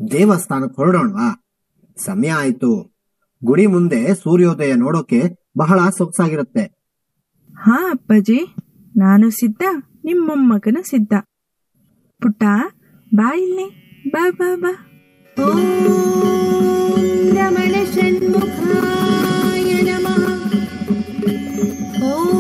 ದೇವಸ್ಥಾನಕ್ಕೆ ಹೊರಡೋಣವಾ ಸಮಯ ಆಯ್ತು ಗುಡಿ ಮುಂದೆ ಸೂರ್ಯೋದಯ ನೋಡೋಕೆ ಬಹಳ ಸೊಗಸಾಗಿರುತ್ತೆ ಹಾ ಅಪ್ಪಾಜಿ ನಾನು ಸಿದ್ಧ ನಿಮ್ಮ ಮೊಮ್ಮಗನು ಸಿದ್ಧ ಪುಟ್ಟ ಬಾ ಇಲ್ಲಿ ಬಾ ಬಾ ಬಾ ॐ रमणषण्मुखाय नमः ॐ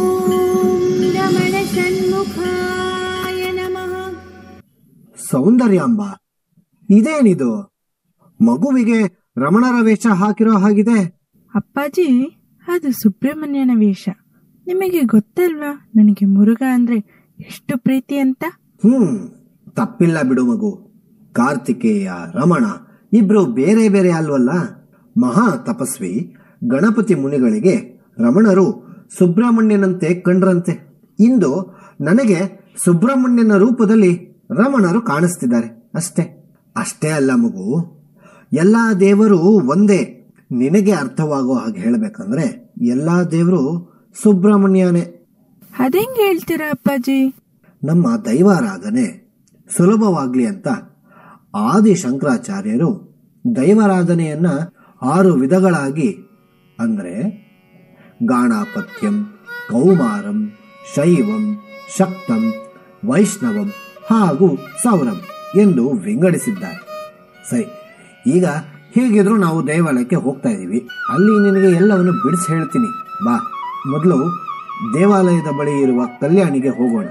रमणषण्मुखाय नमः ಸೌಂದರ್ಯಾಂಬ ಇದೇನಿದು ಮಗುವಿಗೆ ರಮಣರ ವೇಷ ಹಾಕಿರೋ ಹಾಗಿದೆ ಅಪ್ಪಾಜಿ ಅದು ಸುಬ್ರಹ್ಮಣ್ಯನ ವೇಷ ನಿಮಗೆ ಗೊತ್ತಲ್ವಾ ನನಗೆ ಮುರುಘ ಅಂದ್ರೆ ಎಷ್ಟು ಪ್ರೀತಿ ಅಂತ ಹ್ಮ್ ತಪ್ಪಿಲ್ಲ ಬಿಡು ಮಗು ಕಾರ್ತಿಕೇಯ ರಮಣ ಇಬ್ರು ಬೇರೆ ಬೇರೆ ಅಲ್ವಲ್ಲ ಮಹಾ ತಪಸ್ವಿ ಗಣಪತಿ ಮುನಿಗಳಿಗೆ ರಮಣರು ಸುಬ್ರಹ್ಮಣ್ಯನಂತೆ ಕಂಡ್ರಂತೆ ಇಂದು ನನಗೆ ಸುಬ್ರಹ್ಮಣ್ಯನ ರೂಪದಲ್ಲಿ ರಮಣರು ಕಾಣಿಸ್ತಿದ್ದಾರೆ ಅಷ್ಟೇ ಅಷ್ಟೇ ಅಲ್ಲ ಮಗು ಎಲ್ಲಾ ದೇವರು ಒಂದೇ ನಿನಗೆ ಅರ್ಥವಾಗೋ ಹಾಗೆ ಹೇಳಬೇಕಂದ್ರೆ ಎಲ್ಲಾ ದೇವರು ಸುಬ್ರಹ್ಮಣ್ಯನೇ ಅದೇಂಗ್ ಹೇಳ್ತೀರಾ ಅಪ್ಪಾಜಿ ನಮ್ಮ ದೈವಾರಾಧನೆ ಸುಲಭವಾಗ್ಲಿ ಅಂತ ಆದಿ ಶಂಕರಾಚಾರ್ಯರು ದೈವಾರಾಧನೆಯನ್ನ ಆರು ವಿಧಗಳಾಗಿ ಅಂದ್ರೆ ಗಾಣಾಪತ್ಯಂ ಕೌಮಾರಂ ಶೈವಂ ಶಕ್ತಂ ವೈಷ್ಣವಂ ಹಾಗೂ ಸೌರಂ ಎಂದು ವಿಂಗಡಿಸಿದ್ದಾರೆ ಸರಿ ಈಗ ಹೇಗಿದ್ರು ನಾವು ದೇವಾಲಯಕ್ಕೆ ಹೋಗ್ತಾ ಇದ್ದೀವಿ ಅಲ್ಲಿ ನಿನಗೆ ಎಲ್ಲವನ್ನು ಬಿಡಿಸಿ ಹೇಳ್ತೀನಿ ಬಾ ಮೊದಲು ದೇವಾಲಯದ ಬಳಿ ಇರುವ ಕಲ್ಯಾಣಿಗೆ ಹೋಗೋಣ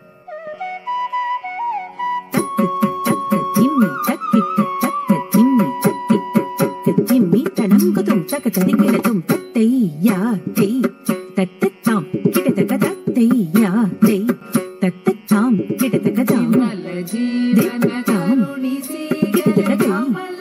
జిమ్మి చక్కిట్ట చక్క జిమ్మి చక్కిట్ట చక్క జిమ్మి తడంగుతుం చక చదికిడతుం తత్తయ్యా తై తత్తత్తాం కిడతక తత్తయ్యా తై తత్తత్తాం కిడతక తాం దిత్తాం కిడతక తై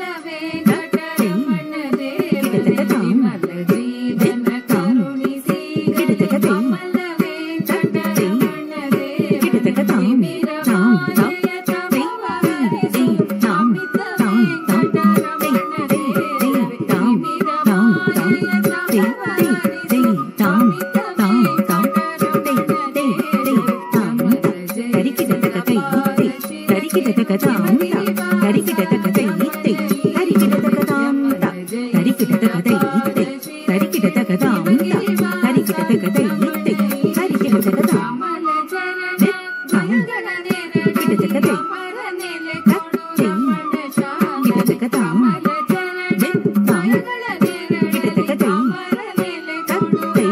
తత్తై కిడతక తాం దిత్తాం కిడతక తై తత్తై కిడతక తాం తాం తాం తై తై తాం తాం తాం తై తై తై తాం తాం తాం తై తై తై తాం తాం తాం తై తై తై తాం తరికిడతక తై తై తరికిడతక తాం తా తరికిడతక తై తై తరికిడతక తాం తా తరికిడతక తై తై తరికిడతక తాం తా తరికిడతక తై తై తరికిడతక తాం తాం కిడతక తై తై కిడతక తాం తాం కిడతక తై తై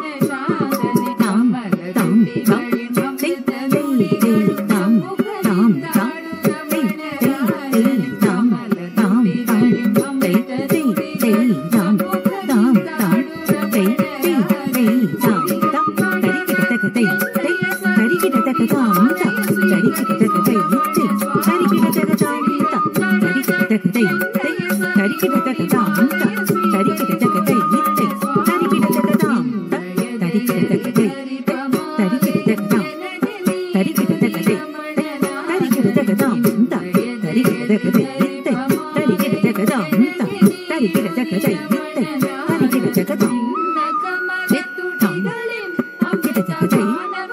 తాం తాం తాం తై తై తై తాం తాం తాం తై తై తై తాం తాం తాం తై తై తై తాం తాం తాం తై తై తై తాం తా తరికిడతక తై తై తరికిడతక తాం తా తరికిడతక తై తై తరికిడతక తాం తా తరికిడతక తై తై తరికిడతక తాం తా తరికిడతక తై తై తరికిడతక తాం తా తరికిడతక తై తరికిడతక తాం తరికిడతక తై తరికిడతక తాం తా తరికిడతక తై తై తరికిడతక తాం తా తరికిడతక తై తై తరికిడతక తాం తాం కిడతక తై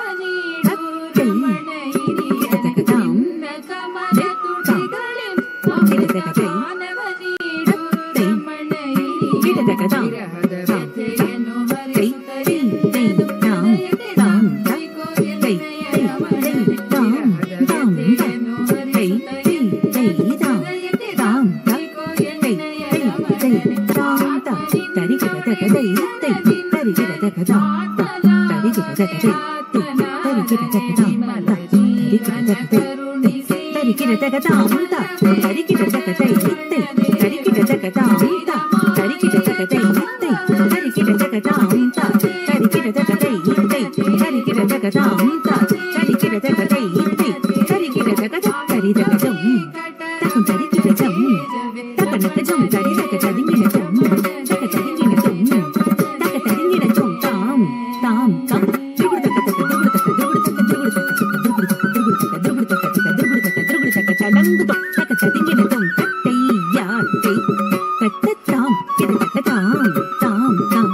తై కిడతక తాం తాం కిడతక తై తై కిడతక తాం తాం తై తై తై తాం తాం తా తై తై తై తాం తాం తా తై తై తై తాం తాం తా తై తై తై తాం తా తరికిడతక తై తై తరికిడతక తాం తా తరికిడతక తై తై తరికిడతక తాం తా తరికిడతక తై తై తరికిడతక తాం తా తరికిడతక తై తై తరికిడతక తాం తా తరికిడతక తై తై తరికిడతక తాం తా తరికిడతక తై తై తరికిడతక తాం తా తరికిడతక తై తై తరికిడతక తరిదక జం తకం తరికిడ జం తకనక జం తరిదక తదింగిన జం తక తదింగిన జం తక తదింగిన జం తాం తాం తాం దుగుడుతక తక దుగుడుతక దుగుడుతక దుగుడుతక దుగుడుతక దుగుడుతక దుగుడుతక దుగుడుతక దుగుడుతక తడంగుతో తక తదింగిన జం తత్తయ్యా తై తత్తతాం కిడతక తాం తాం తాం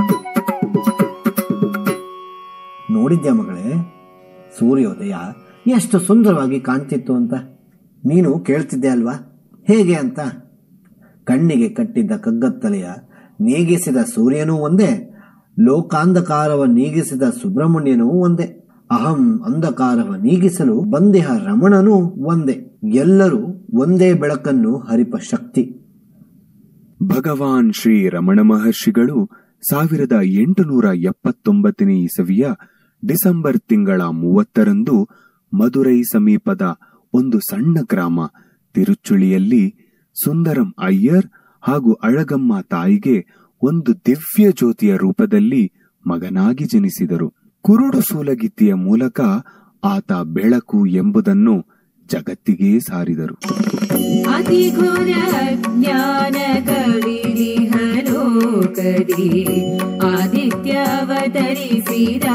ನೋಡಿದ್ಯಾ ಮಗಳೇ ಸೂರ್ಯೋದಯ ಎಷ್ಟು ಸುಂದರವಾಗಿ ಕಾಣ್ತಿತ್ತು ಅಂತ ನೀನು ಕೇಳ್ತಿದ್ದೆ ಅಲ್ವಾ ಹೇಗೆ ಅಂತ ಕಣ್ಣಿಗೆ ಕಟ್ಟಿದ್ದ ಕಗ್ಗತ್ತಲೆಯ ನೀಗಿಸಿದ ಸೂರ್ಯನೂ ಒಂದೇ ಲೋಕಾಂಧಕಾರವ ನೀಗಿಸಿದ ಸುಬ್ರಹ್ಮಣ್ಯನೂ ಒಂದೇ ಅಹಂ ಅಂಧಕಾರವ ನೀಗಿಸಲು ಬಂದಿಹ ರಮಣನೂ ಒಂದೇ ಎಲ್ಲರೂ ಒಂದೇ ಬೆಳಕನ್ನು ಹರಿಪ ಶಕ್ತಿ ಭಗವಾನ್ ಶ್ರೀ ರಮಣ ಮಹರ್ಷಿಗಳು ಸಾವಿರದ ಎಂಟುನೂರ ಎಪ್ಪತ್ತೊಂಬತ್ತನೇ ಇಸವಿಯ ಡಿಸೆಂಬರ್ ತಿಂಗಳ ಮೂವತ್ತರಂದು ಮದುರೈ ಸಮೀಪದ ಒಂದು ಸಣ್ಣ ಗ್ರಾಮ ತಿರುಚುಳಿಯಲ್ಲಿ ಸುಂದರಂ ಅಯ್ಯರ್ ಹಾಗೂ ಅಳಗಮ್ಮ ತಾಯಿಗೆ ಒಂದು ದಿವ್ಯ ಜ್ಯೋತಿಯ ರೂಪದಲ್ಲಿ ಮಗನಾಗಿ ಜನಿಸಿದರು ಕುರುಡು ಸೂಲಗಿತ್ತಿಯ ಮೂಲಕ ಆತ ಬೆಳಕು ಎಂಬುದನ್ನು ಜಗತ್ತಿಗೇ ಸಾರಿದರು ಅತಿ ಘೋರ ಜ್ಞಾನ ಕವಿದಿಹರೋ ಕದಿ ಆದಿತ್ಯ ಅವತರಿಸಿದ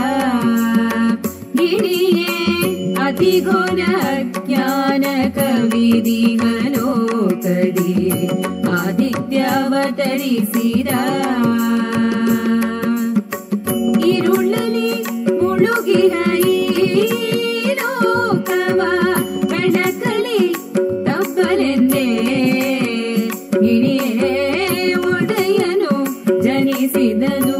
ಗಿರಿಯೇ ಅತಿ ಘೋರ ಜ್ಞಾನ ಕವಿದಿಹರೋ ಕದಿ ಆದಿತ್ಯ ಅವತರಿಸಿದ ಇರುಳಲಿ ಮುಳುಗಿಹ ಈ ಲೋಕವ ಬೆಳಕಲಿ ತಪ್ಪಲೆಂದೇ ಗಿಣಿಯೇ ಒಡೆಯನು ಜನಿಸಿದನು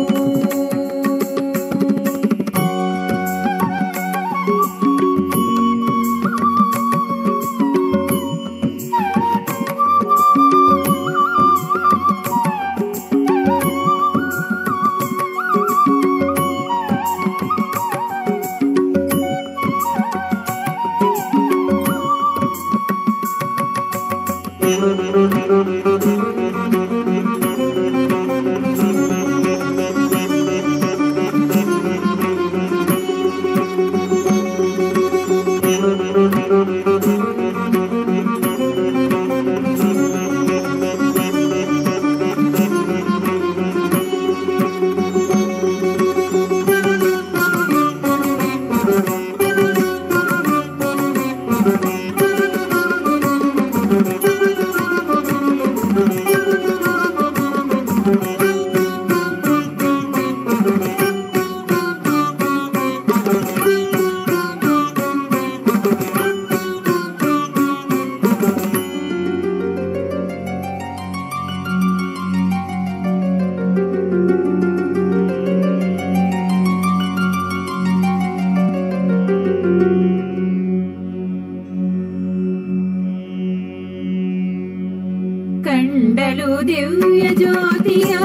ಕಂಡಲು ದಿವ್ಯ ಜ್ಯೋತಿಯ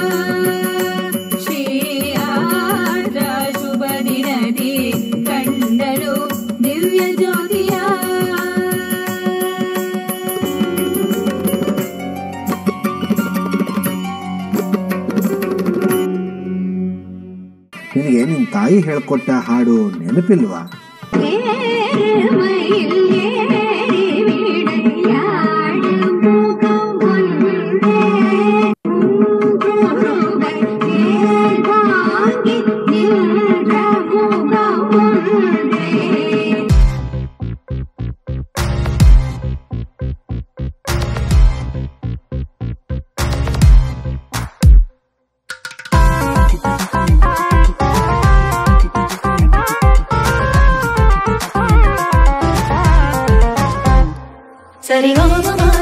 ಶ್ರೀ ಆದ್ರ ಶುಭ ದಿನದಿ ಕಂಡಲು ದಿವ್ಯ ಜ್ಯೋತಿಯ ನಿನಗೆ ನಿನ್ ತಾಯಿ ಹೇಳ್ಕೊಟ್ಟ ಹಾಡು ನೆನಪಿಲ್ವಾ ಸರಿ ಗಮ